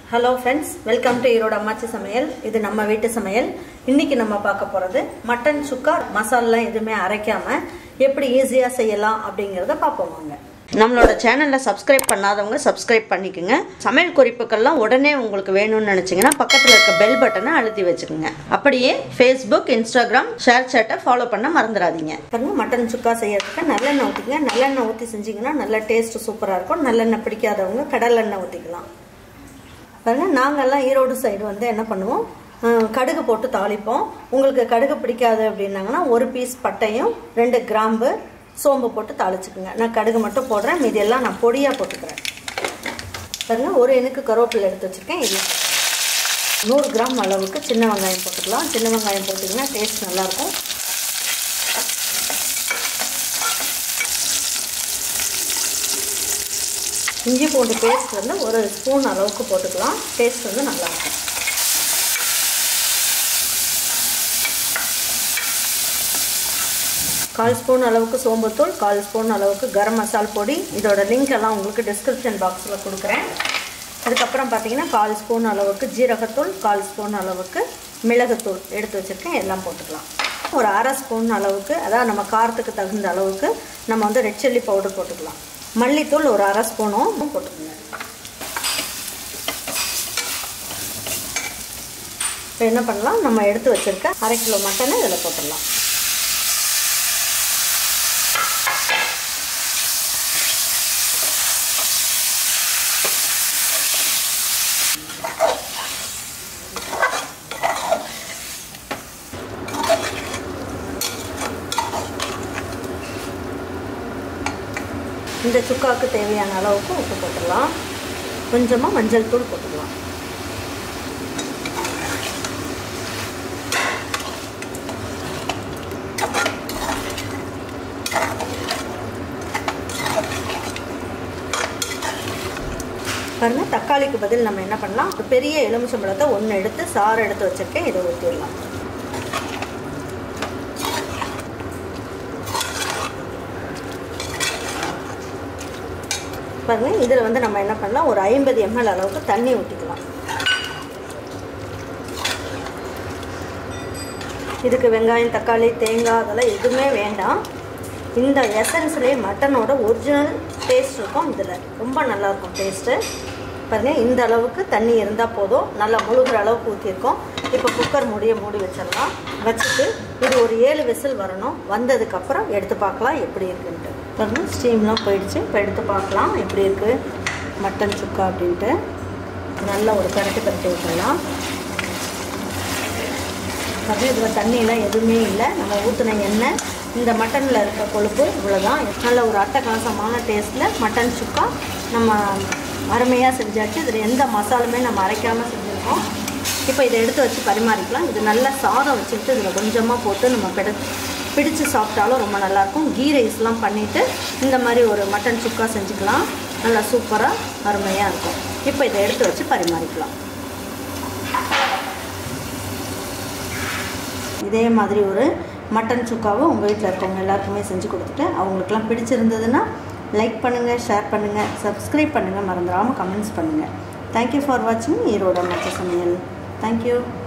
hello friends welcome to Erode Ammachi Samayal இது நம்ம வீட்டு சமையல் இன்னைக்கு நம்ம பார்க்க போகிறது மட்டன் சுக்கா மசாலாம் எதுவுமே அரைக்காம எப்படி ஈஸியாக செய்யலாம் அப்படிங்கிறத பார்ப்போம் வாங்க நம்மளோட சேனலில் சப்ஸ்கிரைப் பண்ணாதவங்க சப்ஸ்கிரைப் பண்ணிக்கோங்க சமையல் குறிப்புக்கள்லாம் உடனே உங்களுக்கு வேணும்னு நினச்சிங்கன்னா பக்கத்தில் இருக்க பெல் பட்டனை அழுத்தி வச்சுக்கோங்க அப்படியே ஃபேஸ்புக் இன்ஸ்டாகிராம் ஷேர் சேட்டை ஃபாலோ பண்ண மறந்துடாதீங்க பாருங்க மட்டன் சுக்கா செய்யறதுக்கு நல்லெண்ணெய் ஊற்றிங்க நல்லெண்ணெய் ஊற்றி செஞ்சிங்கன்னா நல்ல டேஸ்ட் சூப்பராக இருக்கும் நல்லெண்ணெய் பிடிக்காதவங்க கடலெண்ணெய் ஊற்றிக்கலாம் பாருங்க நாங்கெல்லாம் ஈரோடு சைடு வந்து என்ன பண்ணுவோம் அஹ், கடுகு போட்டு தாளிப்போம் உங்களுக்கு கடுகு பிடிக்காது அப்படின்னாங்கன்னா ஒரு பீஸ் பட்டையும் ரெண்டு கிராம்பு சோம்பு போட்டு தாளிச்சுக்குங்க நான் கடுகு மட்டும் போடுறேன் மீதியெல்லாம் நான் பொடியாக போட்டுக்கிறேன் பாருங்க ஒரு எண்ணுக்கு கருவேப்பிலை எடுத்து வச்சுருக்கேன் இது நூறு கிராம் அளவுக்கு சின்ன வெங்காயம் போட்டுக்கலாம் சின்ன வெங்காயம் போட்டிங்கன்னா டேஸ்ட் நல்லாயிருக்கும் இஞ்சி பூண்டு பேஸ்ட் வந்து ஒரு ஸ்பூன் அளவுக்கு போட்டுக்கலாம் டேஸ்ட் வந்து நல்லாயிருக்கும் கால் ஸ்பூன் அளவுக்கு சோம்புத்தூள் கால் ஸ்பூன் அளவுக்கு கரம் மசால் பொடி இதோட லிங்க் எல்லாம் உங்களுக்கு டிஸ்கிரிப்ஷன் பாக்ஸில் கொடுக்குறேன் அதுக்கப்புறம் பார்த்தீங்கன்னா கால் ஸ்பூன் அளவுக்கு ஜீரகத்தூள் கால் ஸ்பூன் அளவுக்கு மிளகுத்தூள் எடுத்து வச்சுருக்கேன் எல்லாம் போட்டுக்கலாம் ஒரு அரை ஸ்பூன் அளவுக்கு அதாவது நம்ம காரத்துக்கு தகுந்த அளவுக்கு நம்ம வந்து ரெட் சில்லி பவுடர் போட்டுக்கலாம் மல்லித்தூள் ஒரு அரை ஸ்பூனும் போட்டுக்கோங்க இப்போ என்ன பண்ணலாம் நம்ம எடுத்து வச்சுருக்க அரை கிலோ மட்டனை இதில் போட்டுடலாம் இந்த சுக்காவுக்கு தேவையான அளவுக்கு உப்பு போட்டுடலாம் கொஞ்சமாக மஞ்சள் தூள் போட்டுக்கலாம் பாருங்க தக்காளிக்கு பதில் நம்ம என்ன பண்ணலாம் ஒரு பெரிய எலுமிச்சம்பழத்தை ஒன்று எடுத்து சாறு எடுத்து வச்சிருக்கேன் இதை ஊற்றிடலாம் பாருங்க இதில் வந்து நம்ம என்ன பண்ணலாம் ஒரு ஐம்பது எம்எல் அளவுக்கு தண்ணி ஊற்றிக்கலாம் இதுக்கு வெங்காயம் தக்காளி தேங்காய் அதெல்லாம் எதுவுமே வேண்டாம் இந்த எசன்ஸ்லேயே மட்டனோட ஒரிஜினல் டேஸ்ட் இருக்கும் இதில் ரொம்ப நல்லாயிருக்கும் டேஸ்ட்டு பாருங்கள் இந்த அளவுக்கு தண்ணி இருந்தால் போதும் நல்லா முழுகிற அளவுக்கு ஊற்றிருக்கோம் இப்போ குக்கர் மூடிய மூடி வச்சிடலாம் வச்சுட்டு இது ஒரு ஏழு விசில் வரணும் வந்ததுக்கப்புறம் எடுத்து பார்க்கலாம் எப்படி இருக்குன்ட்டு பாருங்க ஸ்டீம்லாம் போயிடுச்சு இப்போ எடுத்து பார்க்கலாம் எப்படி இருக்குது மட்டன் சுக்கா அப்படின்ட்டு நல்லா ஒரு பரட்டி பரட்டி விட்டுடலாம் அப்படியே இதில் தண்ணியெல்லாம் எதுவுமே இல்லை நம்ம ஊற்றின எண்ணெய் இந்த மட்டனில் இருக்க கொழுப்பு இவ்வளோதான் நல்ல ஒரு அட்டகாசமான டேஸ்ட்டில் மட்டன் சுக்கா நம்ம அருமையாக செஞ்சாச்சு இதில் எந்த மசாலுமே நம்ம அரைக்காமல் செஞ்சுருக்கோம் இப்போ இதை எடுத்து வச்சு பரிமாறிக்கலாம் இது நல்லா சாதம் வச்சுக்கிட்டு இதில் கொஞ்சமாக போட்டு நம்ம பிடி பிடிச்சு சாப்பிட்டாலும் ரொம்ப நல்லாயிருக்கும் கீ ரைஸ்லாம் பண்ணிவிட்டு இந்த மாதிரி ஒரு மட்டன் சுக்கா செஞ்சுக்கலாம் நல்லா சூப்பராக அருமையாக இருக்கும் இப்போ இதை எடுத்து வச்சு பரிமாறிக்கலாம் இதே மாதிரி ஒரு மட்டன் சுக்காவை உங்கள் வீட்டில் இருக்கவங்க எல்லாருக்குமே செஞ்சு கொடுத்துட்டு அவங்களுக்குலாம் பிடிச்சிருந்ததுன்னா லைக் பண்ணுங்கள் ஷேர் பண்ணுங்கள் சப்ஸ்கிரைப் பண்ணுங்கள் மறந்துடாமல் கமெண்ட்ஸ் பண்ணுங்கள் தேங்க்யூ ஃபார் வாட்சிங் ஈரோட மச்ச சமையல் தேங்க்யூ